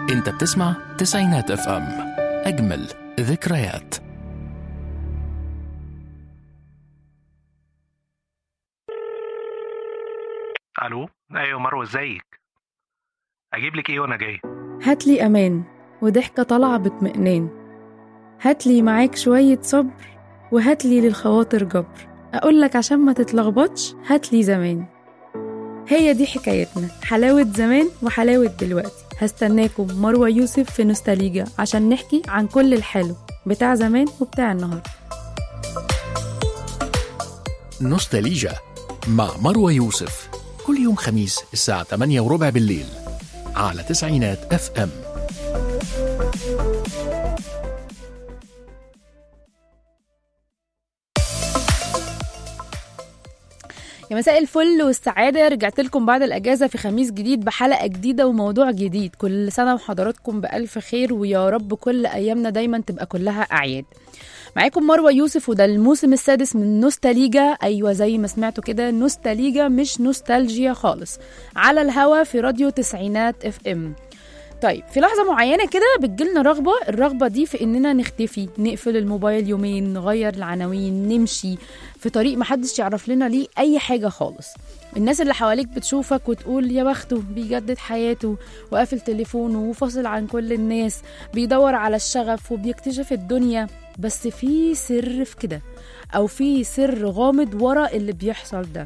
انت بتسمع تسعينات اف ام اجمل ذكريات الو ايوه مروه ازيك اجيب لك ايه وانا جاي هاتلي أمان وضحكة طالعة باطمئنان هاتلي معاك شوية صبر وهاتلي للخواطر جبر أقولك عشان ما تتلخبطش هاتلي زمان هي دي حكايتنا حلاوة زمان وحلاوة دلوقتي هستناكم مروة يوسف في نوستاليجا عشان نحكي عن كل الحلو بتاع زمان وبتاع النهاردة نوستاليجا مع مروة يوسف كل يوم خميس الساعة 8 وربع بالليل على تسعينات اف ام يا مساء الفل والسعادة رجعت لكم بعد الأجازة في خميس جديد بحلقة جديدة وموضوع جديد كل سنة وحضراتكم بألف خير ويا رب كل أيامنا دايما تبقى كلها أعياد معاكم مروة يوسف وده الموسم السادس من نوستاليجا أيوة زي ما سمعتوا كده نوستاليجا مش نوستالجيا خالص على الهوا في راديو تسعينات اف ام طيب في لحظة معينة كده بتجيلنا رغبة الرغبة دي في إننا نختفي نقفل الموبايل يومين نغير العناوين نمشي في طريق محدش يعرف لنا ليه أي حاجة خالص الناس اللي حواليك بتشوفك وتقول يا بخته بيجدد حياته وقافل تليفونه وفاصل عن كل الناس بيدور على الشغف وبيكتشف الدنيا بس في سر في كده أو في سر غامض ورا اللي بيحصل ده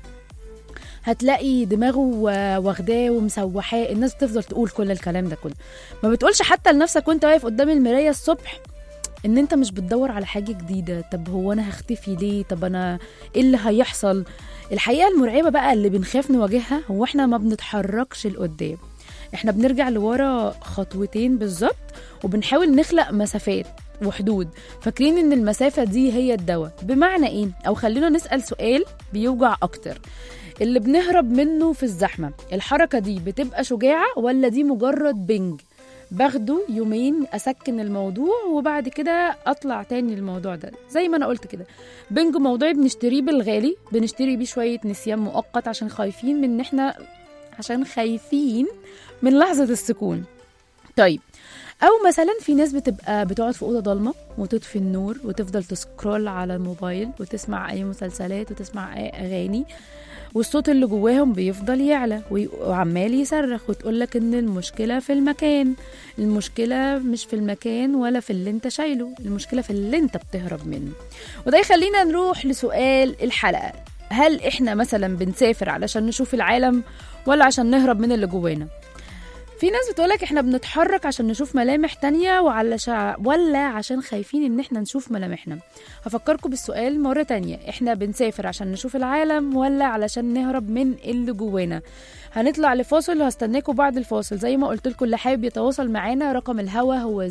هتلاقي دماغه و- واخداه ومسوحاه الناس بتفضل تقول كل الكلام ده كله ما بتقولش حتى لنفسك وانت واقف قدام المرايه الصبح ان انت مش بتدور على حاجه جديده طب هو انا هختفي ليه طب انا ايه اللي هيحصل الحقيقه المرعبه بقى اللي بنخاف نواجهها هو احنا ما بنتحركش لقدام احنا بنرجع لورا خطوتين بالظبط وبنحاول نخلق مسافات وحدود فاكرين ان المسافه دي هي الدواء بمعنى ايه او خلينا نسال سؤال بيوجع اكتر اللي بنهرب منه في الزحمه الحركه دي بتبقى شجاعه ولا دي مجرد بنج باخده يومين اسكن الموضوع وبعد كده اطلع تاني الموضوع ده زي ما انا قلت كده بنج موضوعي بنشتريه بالغالي بنشتري بيه شويه نسيان مؤقت عشان خايفين من ان احنا عشان خايفين من لحظه السكون طيب او مثلا في ناس بتبقى بتقعد في اوضه ضلمه وتطفي النور وتفضل تسكرول على الموبايل وتسمع اي مسلسلات وتسمع اي اغاني والصوت اللي جواهم بيفضل يعلى وي- وعمال يصرخ وتقولك ان المشكله في المكان المشكله مش في المكان ولا في اللي انت شايله المشكله في اللي انت بتهرب منه وده يخلينا نروح لسؤال الحلقه هل احنا مثلا بنسافر علشان نشوف العالم ولا عشان نهرب من اللي جوانا في ناس بتقولك احنا بنتحرك عشان نشوف ملامح تانية وعلشان ولا عشان خايفين ان احنا نشوف ملامحنا هفكركم بالسؤال مرة تانية احنا بنسافر عشان نشوف العالم ولا علشان نهرب من اللي جوانا هنطلع لفاصل وهستناكم بعد الفاصل زي ما قلت لكم اللي حابب يتواصل معانا رقم الهوا هو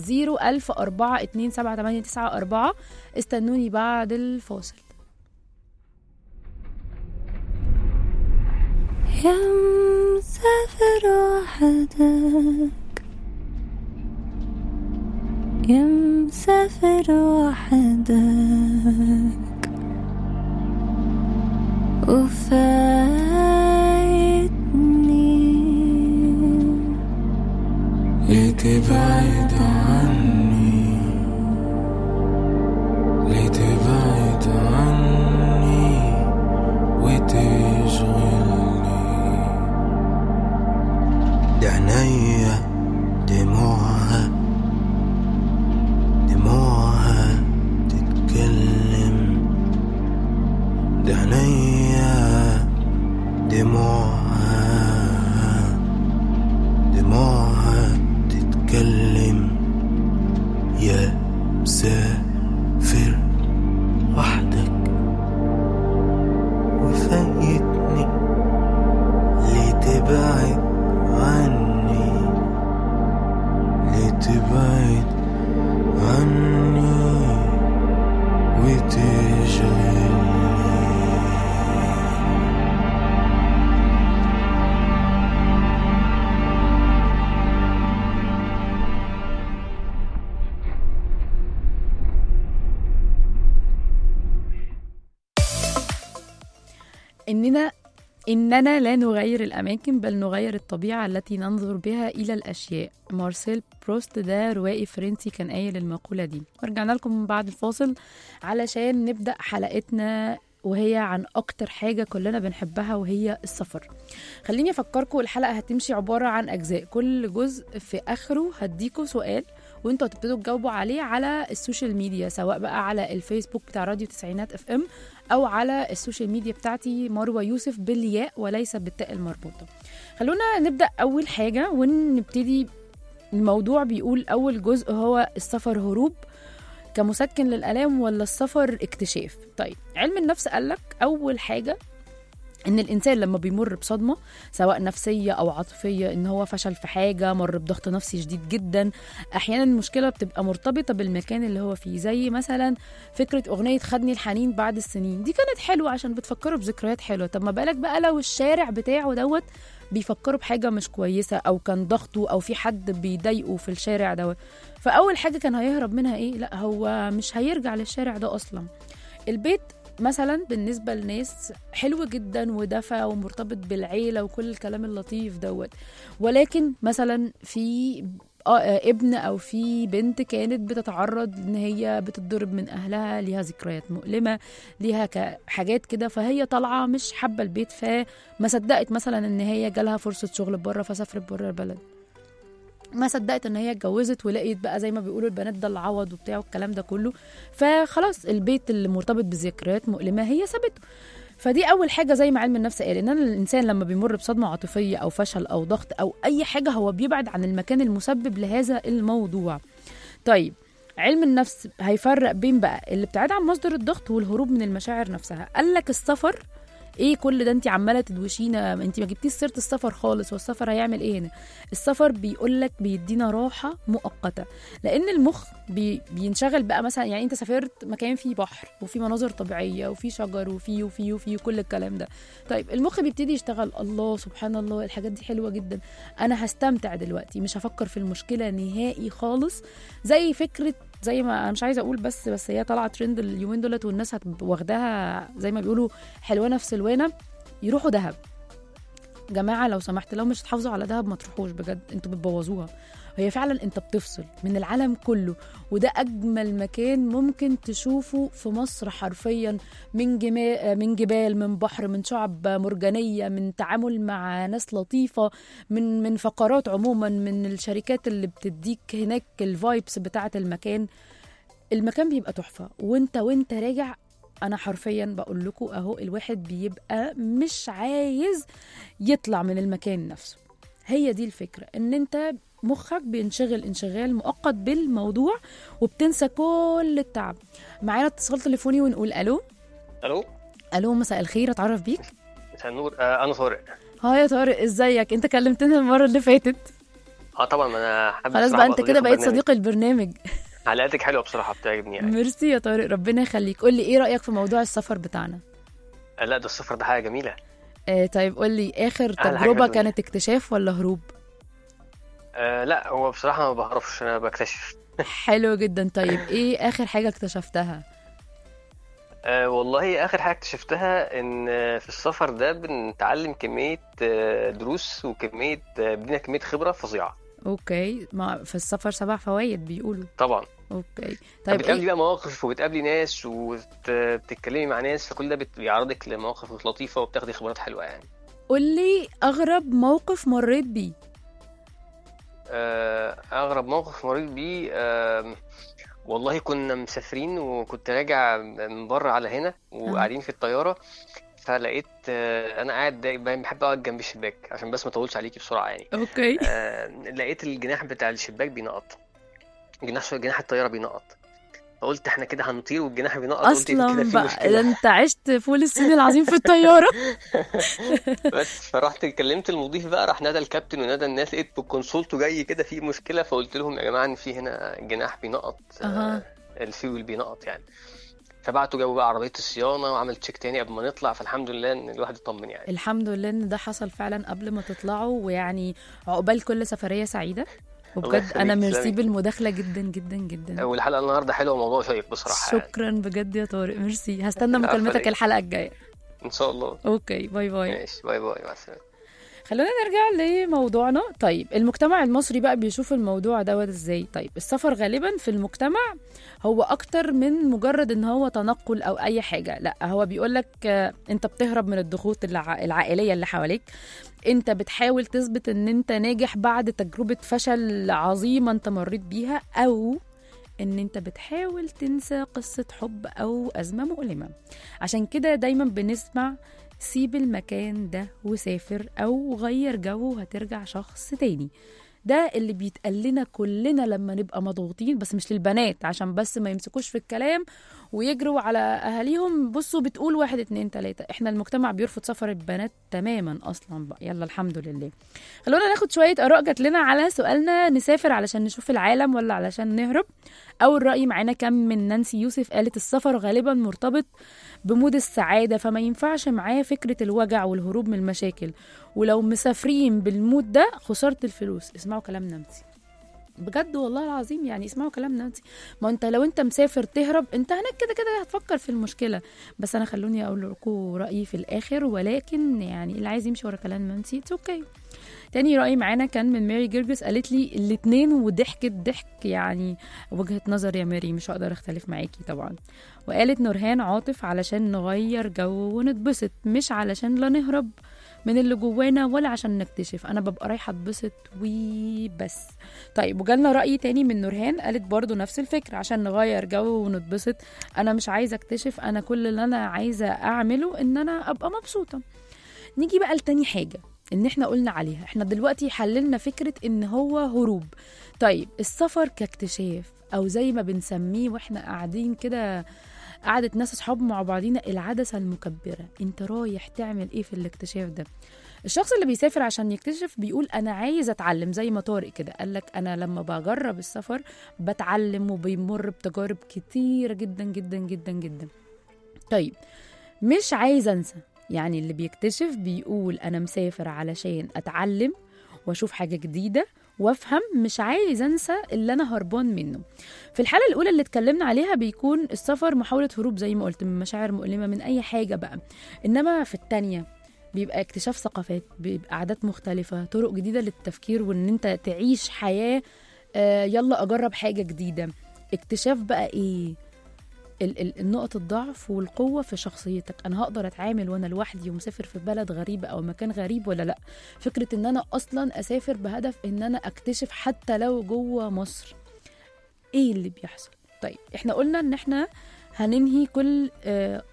010427894 استنوني بعد الفاصل يا مسافر وحدك يا مسافر وحدك وفايتني لتبعد عني لتبعد عني وتشغلني ده عينيا دموعها دموعها تتكلم ده عينيا دموعها دموعها تتكلم يا مسافر وحدك وفايتني لتبعد عني لتبعد عني وتشغلني اننا إننا لا نغير الأماكن بل نغير الطبيعة التي ننظر بها إلى الأشياء مارسيل بروست ده روائي فرنسي كان قايل المقولة دي ورجعنا لكم من بعد الفاصل علشان نبدأ حلقتنا وهي عن أكتر حاجة كلنا بنحبها وهي السفر خليني أفكركم الحلقة هتمشي عبارة عن أجزاء كل جزء في آخره هديكوا سؤال وانتوا هتبتدوا تجاوبوا عليه على السوشيال ميديا سواء بقى على الفيسبوك بتاع راديو تسعينات اف ام او على السوشيال ميديا بتاعتي مروه يوسف بالياء وليس بالتاء المربوطه خلونا نبدا اول حاجه ونبتدي الموضوع بيقول اول جزء هو السفر هروب كمسكن للالام ولا السفر اكتشاف طيب علم النفس قالك اول حاجه ان الانسان لما بيمر بصدمه سواء نفسيه او عاطفيه ان هو فشل في حاجه مر بضغط نفسي شديد جدا احيانا المشكله بتبقى مرتبطه بالمكان اللي هو فيه زي مثلا فكره اغنيه خدني الحنين بعد السنين دي كانت حلوه عشان بتفكره بذكريات حلوه طب ما بالك بقى لو الشارع بتاعه دوت بيفكروا بحاجه مش كويسه او كان ضغطه او في حد بيضايقه في الشارع دوت فاول حاجه كان هيهرب منها ايه لا هو مش هيرجع للشارع ده اصلا البيت مثلا بالنسبة لناس حلو جدا ودفى ومرتبط بالعيلة وكل الكلام اللطيف دوت ولكن مثلا في آه، آه، ابن او في بنت كانت بتتعرض ان هي بتتضرب من اهلها ليها ذكريات مؤلمه ليها ك- حاجات كده فهي طالعه مش حابه البيت فما صدقت مثلا ان هي جالها فرصه شغل بره فسافرت بره البلد ما صدقت ان هي اتجوزت ولقيت بقى زي ما بيقولوا البنات ده العوض وبتاع والكلام ده كله فخلاص البيت اللي مرتبط بذكريات مؤلمه هي سابته فدي اول حاجه زي ما علم النفس قال ان أنا الانسان لما بيمر بصدمه عاطفيه او فشل او ضغط او اي حاجه هو بيبعد عن المكان المسبب لهذا الموضوع طيب علم النفس هيفرق بين بقى الابتعاد عن مصدر الضغط والهروب من المشاعر نفسها قال لك السفر ايه كل ده انت عماله تدوشينا انت ما جبتيش سيره السفر خالص والسفر هيعمل ايه هنا السفر بيقول لك بيدينا راحه مؤقته لان المخ بي بينشغل بقى مثلا يعني انت سافرت مكان فيه بحر وفيه مناظر طبيعيه وفيه شجر وفيه وفيه وفيه كل الكلام ده طيب المخ بيبتدي يشتغل الله سبحان الله الحاجات دي حلوه جدا انا هستمتع دلوقتي مش هفكر في المشكله نهائي خالص زي فكره زي ما انا مش عايزه اقول بس بس هي طالعه ترند اليومين دولت والناس هتبقى واخداها زي ما بيقولوا حلوانه في سلوانه يروحوا دهب جماعه لو سمحت لو مش هتحافظوا على دهب ما تروحوش بجد انتوا بتبوظوها هي فعلا انت بتفصل من العالم كله وده اجمل مكان ممكن تشوفه في مصر حرفيا من جما... من جبال من بحر من شعب مرجانيه من تعامل مع ناس لطيفه من من فقرات عموما من الشركات اللي بتديك هناك الفايبس بتاعه المكان المكان بيبقى تحفه وانت وانت راجع انا حرفيا بقول لكم اهو الواحد بيبقى مش عايز يطلع من المكان نفسه هي دي الفكره ان انت مخك بينشغل انشغال مؤقت بالموضوع وبتنسى كل التعب معانا اتصال تليفوني ونقول الو الو الو مساء الخير اتعرف بيك مساء النور آه انا طارق ها يا طارق ازيك انت كلمتنا المره اللي فاتت اه طبعا ما انا حابب خلاص بصراحة بقى انت أبقى كده صديق بقيت البرنامج. صديق البرنامج حلقاتك حلوه بصراحه بتعجبني يعني ميرسي يا طارق ربنا يخليك قول لي ايه رايك في موضوع السفر بتاعنا آه لا ده السفر ده حاجه جميله آه طيب قول لي اخر أحلى حاجة تجربه في الدنيا. كانت اكتشاف ولا هروب آه لا هو بصراحه ما بعرفش انا بكتشف حلو جدا طيب ايه اخر حاجه اكتشفتها آه والله اخر حاجه اكتشفتها ان آه، في السفر ده بنتعلم كميه آه، دروس وكميه آه، بدينا كميه خبره فظيعه اوكي ما في السفر سبع فوائد بيقولوا طبعا اوكي طيب بتقابلي ايه بقى مواقف وبتقابلي ناس وبتتكلمي مع ناس فكل ده بت- بيعرضك لمواقف لطيفه وبتاخدي خبرات حلوه يعني قول لي اغرب موقف مريت بيه آه، اغرب موقف مريت بيه آم، والله كنا مسافرين وكنت راجع من بره على هنا وقاعدين في الطياره فلقيت آه، انا قاعد دايما بحب اقعد جنب الشباك عشان بس ما اطولش عليكي بسرعه يعني اوكي آه، لقيت الجناح بتاع الشباك بينقط جناح جناح الطياره بينقط فقلت احنا كده هنطير والجناح بينقط قلت كده اصلا في بقى ده مشكله انت عشت فول الصين العظيم في الطياره بس فرحت كلمت المضيف بقى راح نادى الكابتن ونادى الناس لقيت بالكونسولتو جاي كده في مشكله فقلت لهم يا جماعه ان في هنا جناح بينقط أها. آه، الفيول بينقط يعني فبعتوا جابوا بقى عربيه الصيانه وعمل تشيك تاني قبل ما نطلع فالحمد لله ان الواحد اطمن يعني الحمد لله ان ده حصل فعلا قبل ما تطلعوا ويعني عقبال كل سفريه سعيده وبجد يخليك، انا ميرسي تسلمي. بالمداخله جدا جدا جدا والحلقه النهارده حلوه وموضوع شيق بصراحه يعني. شكرا بجد يا طارق ميرسي هستنى العفو مكالمتك عليك. الحلقه الجايه ان شاء الله اوكي باي باي ماشي باي باي مع السلامه خلونا نرجع لموضوعنا طيب المجتمع المصري بقى بيشوف الموضوع دوت ازاي طيب السفر غالبا في المجتمع هو اكتر من مجرد ان هو تنقل او اي حاجه لا هو بيقولك آه، انت بتهرب من الضغوط الع- العائليه اللي حواليك انت بتحاول تثبت ان انت ناجح بعد تجربه فشل عظيمه انت مريت بيها او ان انت بتحاول تنسى قصه حب او ازمه مؤلمه عشان كده دايما بنسمع سيب المكان ده وسافر او غير جو وهترجع شخص تاني ده اللي بيتقال لنا كلنا لما نبقى مضغوطين بس مش للبنات عشان بس ما يمسكوش في الكلام ويجروا على اهاليهم بصوا بتقول واحد اتنين تلاته احنا المجتمع بيرفض سفر البنات تماما اصلا بقى يلا الحمد لله خلونا ناخد شويه اراء جات لنا على سؤالنا نسافر علشان نشوف العالم ولا علشان نهرب اول راي معانا كان من نانسي يوسف قالت السفر غالبا مرتبط بمود السعادة فما ينفعش معاه فكرة الوجع والهروب من المشاكل ولو مسافرين بالمود ده خسارة الفلوس اسمعوا كلام نانسي بجد والله العظيم يعني اسمعوا كلام نانسي ما انت لو انت مسافر تهرب انت هناك كده كده هتفكر في المشكله بس انا خلوني اقول لكم رايي في الاخر ولكن يعني اللي عايز يمشي ورا كلام نانسي اتس اوكي تاني رأي معانا كان من ماري جرجس قالت لي الاتنين وضحكت ضحك يعني وجهة نظر يا ماري مش هقدر اختلف معاكي طبعا وقالت نورهان عاطف علشان نغير جو ونتبسط مش علشان لا نهرب من اللي جوانا ولا عشان نكتشف انا ببقى رايحه اتبسط وبس طيب وجالنا راي تاني من نورهان قالت برضو نفس الفكره عشان نغير جو ونتبسط انا مش عايزه اكتشف انا كل اللي انا عايزه اعمله ان انا ابقى مبسوطه نيجي بقى لتاني حاجه ان احنا قلنا عليها احنا دلوقتي حللنا فكره ان هو هروب طيب السفر كاكتشاف او زي ما بنسميه واحنا قاعدين كده قعدة ناس اصحاب مع بعضينا العدسة المكبرة انت رايح تعمل ايه في الاكتشاف ده الشخص اللي بيسافر عشان يكتشف بيقول انا عايز اتعلم زي ما طارق كده قال لك انا لما بجرب السفر بتعلم وبيمر بتجارب كتيرة جدا جدا جدا جدا طيب مش عايز انسى يعني اللي بيكتشف بيقول انا مسافر علشان اتعلم واشوف حاجة جديدة وافهم مش عايز انسى اللي انا هربان منه في الحاله الاولى اللي اتكلمنا عليها بيكون السفر محاوله هروب زي ما قلت من مشاعر مؤلمه من اي حاجه بقى انما في التانية بيبقى اكتشاف ثقافات بيبقى عادات مختلفه طرق جديده للتفكير وان انت تعيش حياه آه يلا اجرب حاجه جديده اكتشاف بقى ايه ال- ال- النقط الضعف والقوة في شخصيتك أنا هقدر أتعامل وأنا لوحدي ومسافر في بلد غريبة أو مكان غريب ولا لأ فكرة إن أنا أصلا أسافر بهدف إن أنا أكتشف حتى لو جوه مصر إيه اللي بيحصل طيب إحنا قلنا إن إحنا هننهي كل آه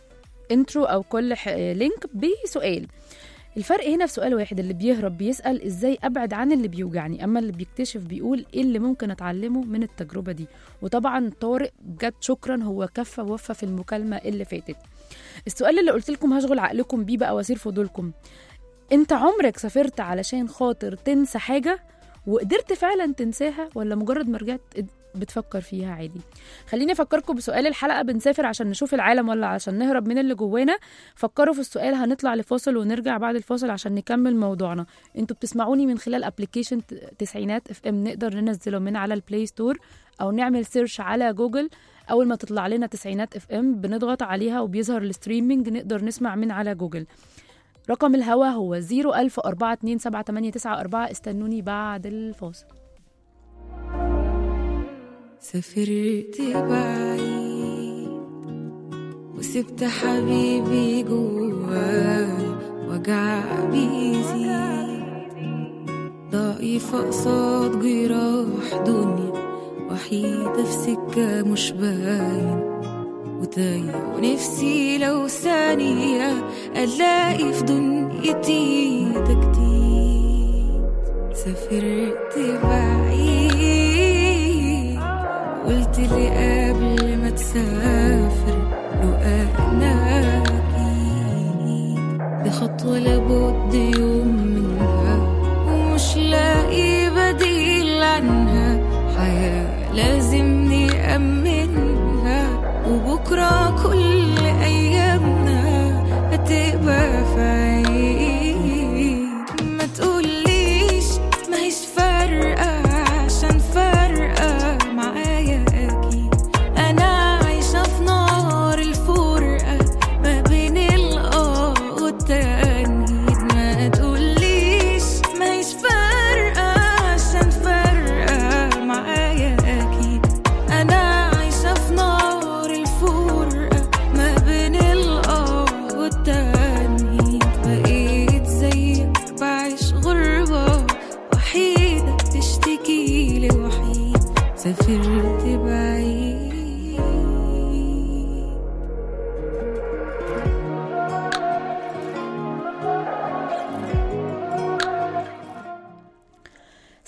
انترو أو كل ح- آه، لينك بسؤال الفرق هنا في سؤال واحد اللي بيهرب بيسأل ازاي ابعد عن اللي بيوجعني اما اللي بيكتشف بيقول ايه اللي ممكن اتعلمه من التجربة دي وطبعا طارق بجد شكرا هو كفى ووفى في المكالمة اللي فاتت السؤال اللي قلت لكم هشغل عقلكم بيه بقى واسير فضولكم انت عمرك سافرت علشان خاطر تنسى حاجة وقدرت فعلا تنساها ولا مجرد ما رجعت بتفكر فيها عادي خليني افكركم بسؤال الحلقه بنسافر عشان نشوف العالم ولا عشان نهرب من اللي جوانا فكروا في السؤال هنطلع لفاصل ونرجع بعد الفاصل عشان نكمل موضوعنا انتوا بتسمعوني من خلال ابلكيشن تسعينات اف ام نقدر ننزله من على البلاي ستور او نعمل سيرش على جوجل اول ما تطلع لنا تسعينات اف ام بنضغط عليها وبيظهر الستريمينج نقدر نسمع من على جوجل رقم الهوا هو 010427894 استنوني بعد الفاصل سافرت بعيد وسبت حبيبي جواي وجع بيزيد ضعيفة قصاد جراح دنيا وحيدة في سكة مش باين وتايه ونفسي لو ثانية ألاقي في دنيتي تجديد سافرت بعيد قلت لي قبل ما تسافر لو انا اكيد دي خطوة لابد يوم منها ومش لاقي بديل عنها حياة لازم نأمنها وبكرة كل أيامنا هتبقى في عيد ما تقوليش ما هيش فارقة عشان فارقة معايا أكيد أنا عايشة في نار الفرقة ما بين الآه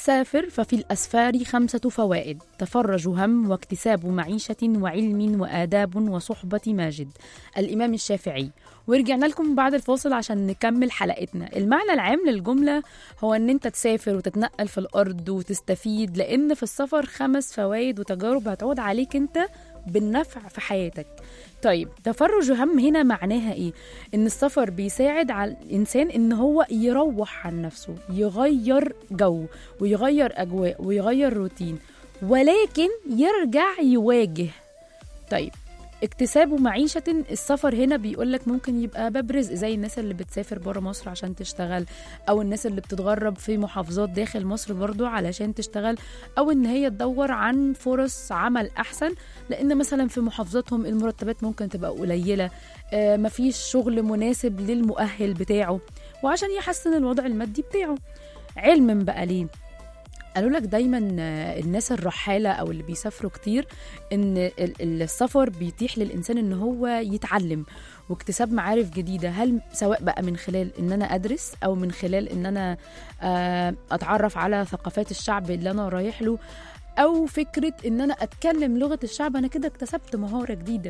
سافر ففي الأسفار خمسة فوائد تفرج هم واكتساب معيشة وعلم وآداب وصحبة ماجد الإمام الشافعي ورجعنا لكم بعد الفاصل عشان نكمل حلقتنا المعنى العام للجملة هو ان انت تسافر وتتنقل في الارض وتستفيد لان في السفر خمس فوائد وتجارب هتعود عليك انت بالنفع في حياتك طيب تفرج هم هنا معناها ايه ان السفر بيساعد على الانسان ان هو يروح عن نفسه يغير جو ويغير اجواء ويغير روتين ولكن يرجع يواجه طيب اكتساب معيشة السفر هنا بيقولك ممكن يبقى باب رزق زي الناس اللي بتسافر بره مصر عشان تشتغل أو الناس اللي بتتغرب في محافظات داخل مصر برضو علشان تشتغل أو إن هي تدور عن فرص عمل أحسن لأن مثلا في محافظاتهم المرتبات ممكن تبقى قليلة آه مفيش شغل مناسب للمؤهل بتاعه وعشان يحسن الوضع المادي بتاعه علم بقى ليه قالوا لك دايما آه، الناس الرحاله او اللي بيسافروا كتير ان ال- السفر بيتيح للانسان ان هو يتعلم واكتساب معارف جديده هل سواء بقى من خلال ان انا ادرس او من خلال ان انا آه، اتعرف على ثقافات الشعب اللي انا رايح له او فكره ان انا اتكلم لغه الشعب انا كده اكتسبت مهاره جديده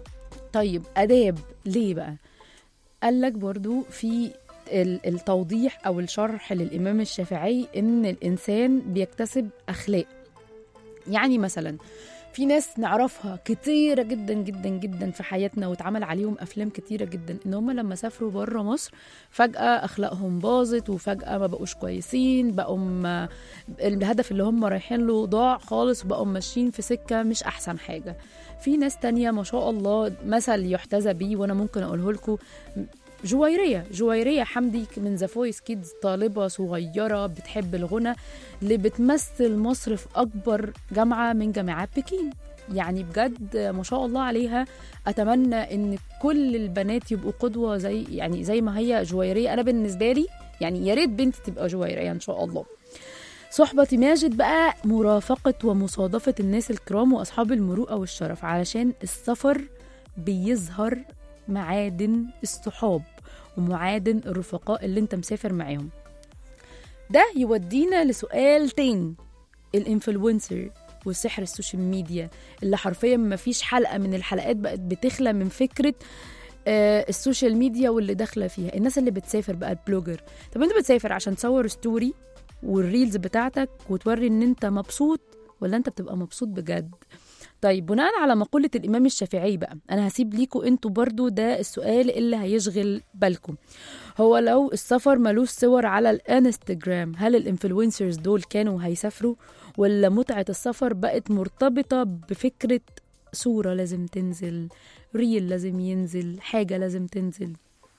طيب اداب ليه بقى قال لك برضو في ال- التوضيح او الشرح للامام الشافعي ان الانسان بيكتسب اخلاق يعني مثلا في ناس نعرفها كتيرة جدا جدا جدا في حياتنا واتعمل عليهم أفلام كتيرة جدا إن هم لما سافروا بره مصر فجأة أخلاقهم باظت وفجأة ما بقوش كويسين بقوا م- الهدف اللي هم رايحين له ضاع خالص وبقوا ماشيين في سكة مش أحسن حاجة في ناس تانية ما شاء الله مثل يحتذى بيه وأنا ممكن أقوله لكم جويرية جويرية حمدي من ذا فويس كيدز طالبة صغيرة بتحب الغنى اللي بتمثل مصر في أكبر جامعة من جامعات بكين يعني بجد ما شاء الله عليها أتمنى إن كل البنات يبقوا قدوة زي يعني زي ما هي جويرية أنا بالنسبة لي يعني يا ريت بنتي تبقى جويرية إن شاء الله صحبة ماجد بقى مرافقة ومصادفة الناس الكرام وأصحاب المروءة والشرف علشان السفر بيظهر معادن الصحاب ومعادن الرفقاء اللي انت مسافر معاهم ده يودينا لسؤال تاني الانفلونسر وسحر السوشيال ميديا اللي حرفيا ما فيش حلقة من الحلقات بقت بتخلى من فكرة آه السوشيال ميديا واللي داخلة فيها الناس اللي بتسافر بقى البلوجر طب انت بتسافر عشان تصور ستوري والريلز بتاعتك وتوري ان انت مبسوط ولا انت بتبقى مبسوط بجد طيب بناء على مقولة الإمام الشافعي بقى أنا هسيب ليكوا أنتوا برضو ده السؤال اللي هيشغل بالكم هو لو السفر ملوش صور على الانستجرام هل الانفلونسرز دول كانوا هيسافروا ولا متعة السفر بقت مرتبطة بفكرة صورة لازم تنزل ريل لازم ينزل حاجة لازم تنزل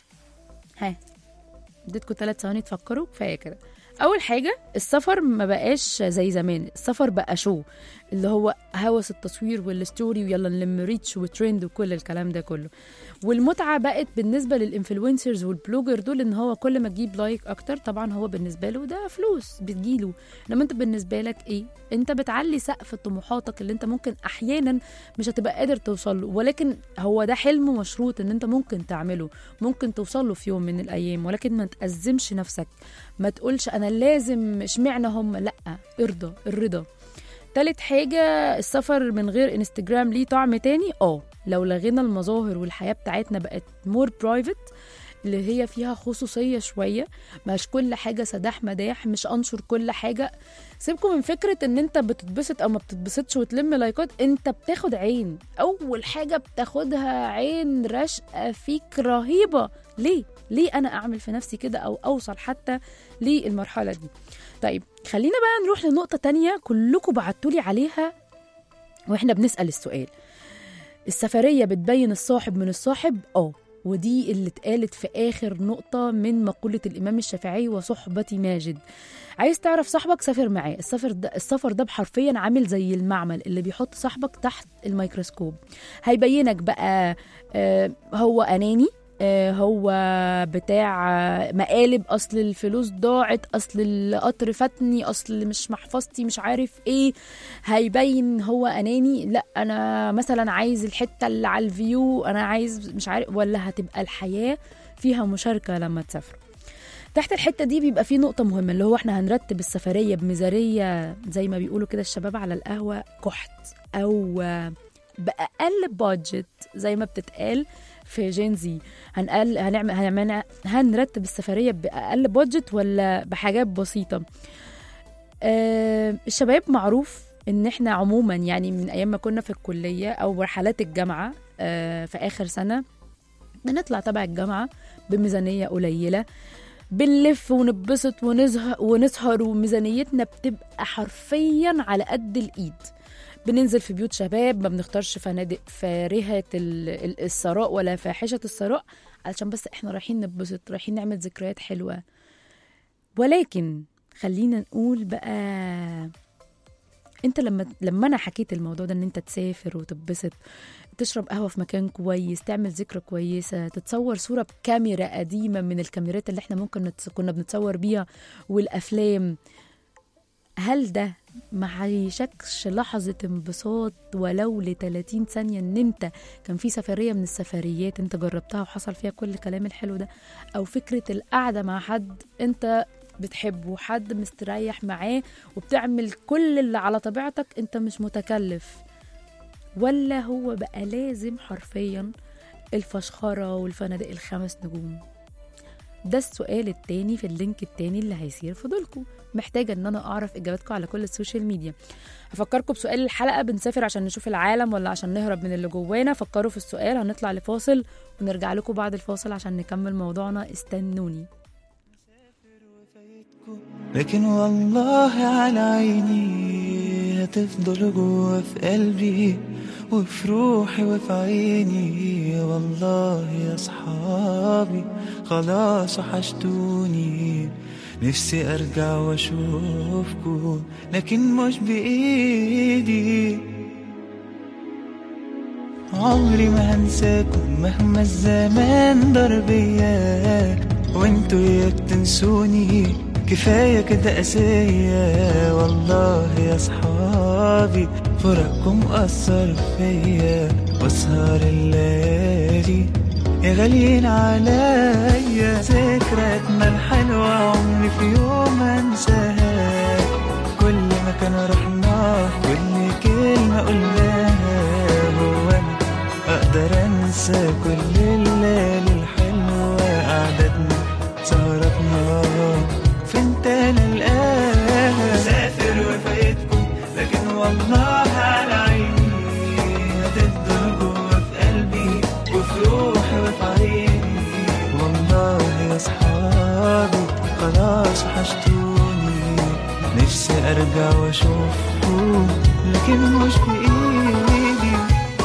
ها اديتكم ثلاث ثواني تفكروا كفاية كده أول حاجة السفر ما بقاش زي زمان السفر بقى شو اللي هو هوس التصوير والستوري ويلا نلم ريتش وترند وكل الكلام ده كله والمتعه بقت بالنسبه للانفلونسرز والبلوجر دول ان هو كل ما تجيب لايك اكتر طبعا هو بالنسبه له ده فلوس بتجيله انما انت بالنسبه لك ايه انت بتعلي سقف طموحاتك اللي انت ممكن احيانا مش هتبقى قادر توصل له ولكن هو ده حلم مشروط ان انت ممكن تعمله ممكن توصل له في يوم من الايام ولكن ما تأزمش نفسك ما تقولش انا لازم اشمعنى هم لا ارضى الرضا تالت حاجة السفر من غير انستجرام ليه طعم تاني اه لو لغينا المظاهر والحياة بتاعتنا بقت مور برايفت اللي هي فيها خصوصية شوية مش كل حاجة سداح مداح مش أنشر كل حاجة سيبكم من فكرة ان انت بتتبسط او ما بتتبسطش وتلم لايكات انت بتاخد عين اول حاجة بتاخدها عين رشقة فيك رهيبة ليه؟ ليه انا اعمل في نفسي كده او اوصل حتى للمرحلة دي طيب خلينا بقى نروح لنقطة تانية كلكم بعتولي عليها واحنا بنسأل السؤال السفرية بتبين الصاحب من الصاحب اه ودي اللي اتقالت في آخر نقطة من مقولة الإمام الشافعي وصحبة ماجد عايز تعرف صاحبك سافر معاه السفر ده السفر ده حرفيا عامل زي المعمل اللي بيحط صاحبك تحت الميكروسكوب هيبينك بقى آه هو أناني آه، هو بتاع آه، مقالب اصل الفلوس ضاعت اصل القطر فاتني اصل مش محفظتي مش عارف ايه هيبين هو اناني لا انا مثلا عايز الحته اللي على الفيو انا عايز مش عارف ولا هتبقى الحياه فيها مشاركه لما تسافروا تحت الحته دي بيبقى في نقطه مهمه اللي هو احنا هنرتب السفريه بميزانيه زي ما بيقولوا كده الشباب على القهوه كحت او آه، باقل بادجت زي ما بتتقال في جينزي هنقل هنعمل هنعمل هنرتب السفريه باقل بادجت ولا بحاجات بسيطه آه الشباب معروف ان احنا عموما يعني من ايام ما كنا في الكليه او رحلات الجامعه آه في اخر سنه بنطلع تبع الجامعه بميزانيه قليله بنلف ونتبسط ونزهق ونسهر وميزانيتنا بتبقى حرفيا على قد الايد بننزل في بيوت شباب ما بنختارش فنادق فارهة ال- ال- الثراء ولا فاحشة الثراء علشان بس احنا رايحين نتبسط رايحين نعمل ذكريات حلوة ولكن خلينا نقول بقى انت لما لما انا حكيت الموضوع ده ان انت تسافر وتتبسط تشرب قهوه في مكان كويس تعمل ذكرى كويسه تتصور صوره بكاميرا قديمه من الكاميرات اللي احنا ممكن نتص... كنا بنتصور بيها والافلام هل ده ما عيشكش لحظة انبساط ولو ل 30 ثانية ان انت كان في سفرية من السفريات انت جربتها وحصل فيها كل الكلام الحلو ده او فكرة القعدة مع حد انت بتحبه حد مستريح معاه وبتعمل كل اللي على طبيعتك انت مش متكلف ولا هو بقى لازم حرفيا الفشخرة والفنادق الخمس نجوم ده السؤال التاني في اللينك التاني اللي هيصير فضولكم محتاجة ان انا اعرف اجاباتكم على كل السوشيال ميديا هفكركم بسؤال الحلقة بنسافر عشان نشوف العالم ولا عشان نهرب من اللي جوانا فكروا في السؤال هنطلع لفاصل ونرجع لكم بعد الفاصل عشان نكمل موضوعنا استنوني لكن والله على عيني هتفضل جوا في قلبي وفي روحي وفي عيني والله يا صحابي خلاص وحشتوني نفسي ارجع واشوفكم لكن مش بايدي عمري ما هنساكم مهما الزمان ضر بيا وانتوا يا بتنسوني كفاية كده قاسية والله يا صحابي فراقكم أثر فيا واسهر الليالي يا غاليين عليا ذكرياتنا الحلوة عمري في يوم انساها كل مكان رحناه كل كلمة قلناها هو أنا أقدر أنسى كل الليالي الحلوة قعدتنا سهرتنا فين تاني القاها سافر وفايتكم لكن والله على عيني هتفضل جوا في قلبي وفي روحي وفي عيني والله يا صحابي خلاص وحشتوني نفسي ارجع واشوفكم لكن مش بايدي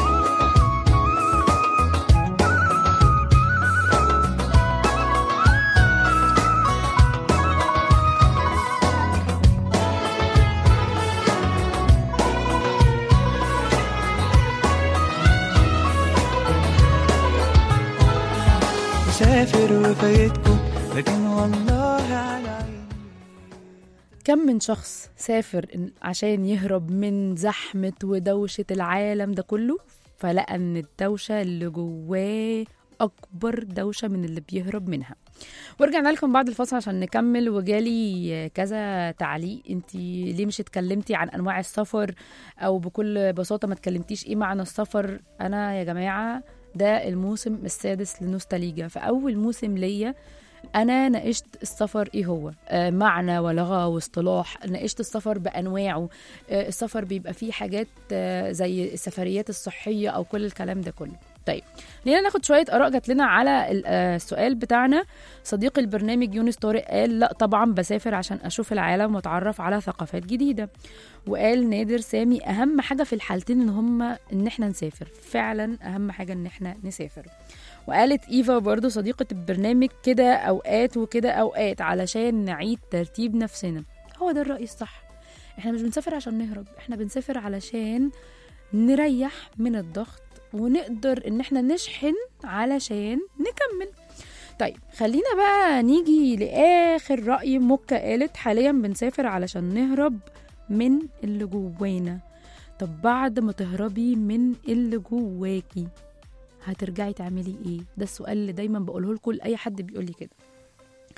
مسافر وفايتكم لكن والله على عيني كم من شخص سافر إن- عشان يهرب من زحمة ودوشة العالم ده كله فلقى ان الدوشة اللي جواه أكبر دوشة من اللي بيهرب منها ورجعنا لكم بعد الفاصل عشان نكمل وجالي كذا تعليق انت ليه مش اتكلمتي عن انواع السفر او بكل بساطه ما اتكلمتيش ايه معنى السفر انا يا جماعه ده الموسم السادس لنوستاليجا فاول موسم ليا انا ناقشت السفر ايه هو آه معنى ولغه واصطلاح ناقشت السفر بانواعه آه السفر بيبقى فيه حاجات آه زي السفريات الصحيه او كل الكلام ده كله طيب خلينا ناخد شويه اراء جات لنا على ال- آه، السؤال بتاعنا صديق البرنامج يونس طارق قال لا طبعا بسافر عشان اشوف العالم واتعرف على ثقافات جديده وقال نادر سامي اهم حاجه في الحالتين ان هما ان احنا نسافر فعلا اهم حاجه ان احنا نسافر وقالت ايفا برضو صديقه البرنامج كده اوقات وكده اوقات علشان نعيد ترتيب نفسنا هو ده الراي الصح احنا مش بنسافر عشان نهرب احنا بنسافر علشان نريح من الضغط ونقدر ان احنا نشحن علشان نكمل طيب خلينا بقى نيجي لاخر راي مكة قالت حاليا بنسافر علشان نهرب من اللي جوانا طب بعد ما تهربي من اللي جواكي هترجعي تعملي ايه ده السؤال اللي دايما بقوله لكم لاي حد بيقول لي كده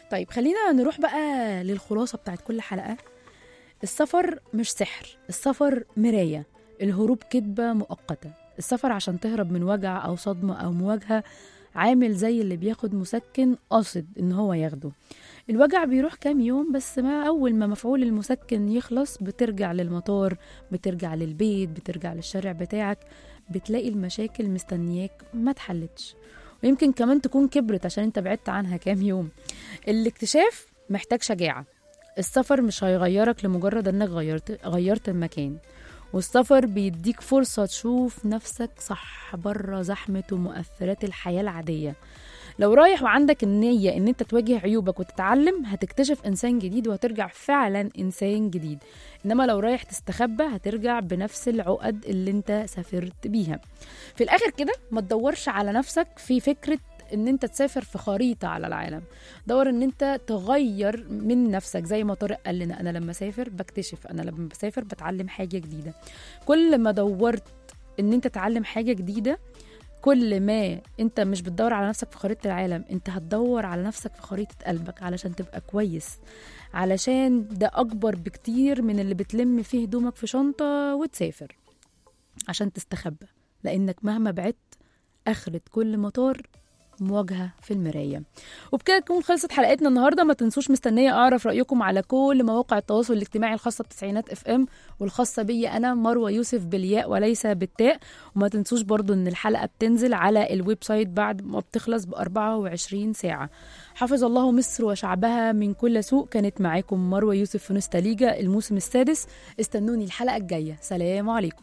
طيب خلينا نروح بقى للخلاصة بتاعت كل حلقة السفر مش سحر السفر مراية الهروب كدبة مؤقتة السفر عشان تهرب من وجع أو صدمة أو مواجهة عامل زي اللي بياخد مسكن قاصد إن هو ياخده الوجع بيروح كام يوم بس ما أول ما مفعول المسكن يخلص بترجع للمطار بترجع للبيت بترجع للشارع بتاعك بتلاقي المشاكل مستنياك ما اتحلتش ويمكن كمان تكون كبرت عشان انت بعدت عنها كام يوم الاكتشاف محتاج شجاعة السفر مش هيغيرك لمجرد انك غيرت غيرت المكان والسفر بيديك فرصة تشوف نفسك صح بره زحمة ومؤثرات الحياة العادية لو رايح وعندك النية ان انت تواجه عيوبك وتتعلم هتكتشف انسان جديد وهترجع فعلا انسان جديد انما لو رايح تستخبى هترجع بنفس العقد اللي انت سافرت بيها في الاخر كده ما تدورش على نفسك في فكرة ان انت تسافر في خريطة على العالم دور ان انت تغير من نفسك زي ما طارق قال لنا انا لما اسافر بكتشف انا لما بسافر بتعلم حاجة جديدة كل ما دورت ان انت تتعلم حاجة جديدة كل ما انت مش بتدور على نفسك في خريطة العالم انت هتدور على نفسك في خريطة قلبك علشان تبقى كويس علشان ده اكبر بكتير من اللي بتلم فيه هدومك في شنطة وتسافر عشان تستخبى لانك مهما بعدت اخرة كل مطار مواجهة في المراية وبكده تكون خلصت حلقتنا النهاردة ما تنسوش مستنية أعرف رأيكم على كل مواقع التواصل الاجتماعي الخاصة بتسعينات اف ام والخاصة بي أنا مروة يوسف بالياء وليس بالتاء وما تنسوش برضو أن الحلقة بتنزل على الويب سايت بعد ما بتخلص ب 24 ساعة حفظ الله مصر وشعبها من كل سوء كانت معاكم مروة يوسف في نوستاليجا الموسم السادس استنوني الحلقة الجاية سلام عليكم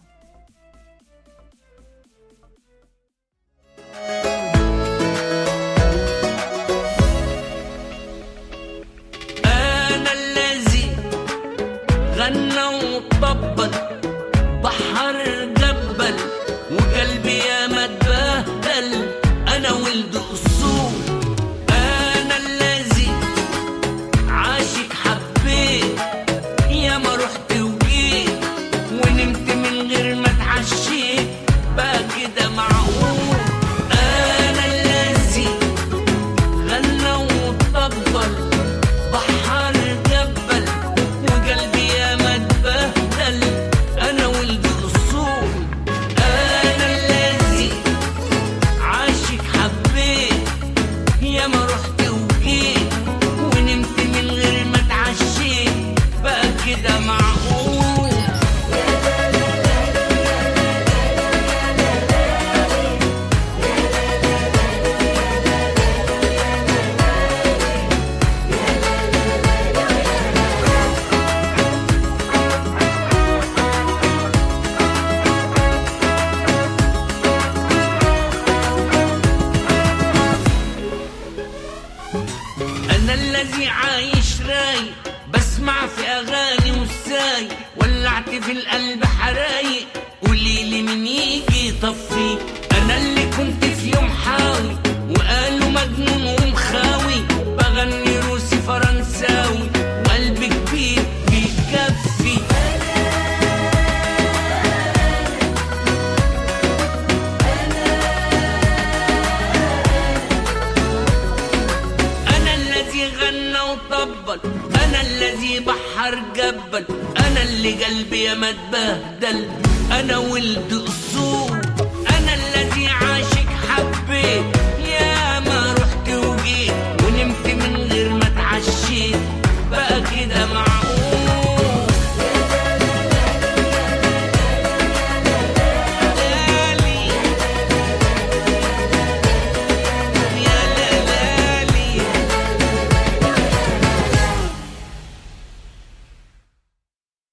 أنا الذي غنى وطبل بحر جبل وقلبي يا ما اتبهدل أنا ولد أصول أنا الذي عاشق حبيت يا ما رحت وجيت ونمت من غير ما اتعشيت بقى كده معقول أنا الذي غنى وطبل بحر جبل وقلبي يا ما اتبهدل انا ولد الاصول انا الذي عاشق حبيت يا ما رحت وجيت ونمت من غير ما اتعشيت بقى كده معقول انا الذي عايش رايق بسمع في اغاني والساي ولعت في القلب حرايق قوليلي مين يجي يطفي انا اللي كنت في يوم حاوي وقالوا مجنون ومخاوي بغني روسي فرنساوي وقلبي كبير بيكفي أنا الذي غنى وطبل أنا الذي بحر جبل أنا اللي قلبي يا ما اتبهدل أنا ولد أصول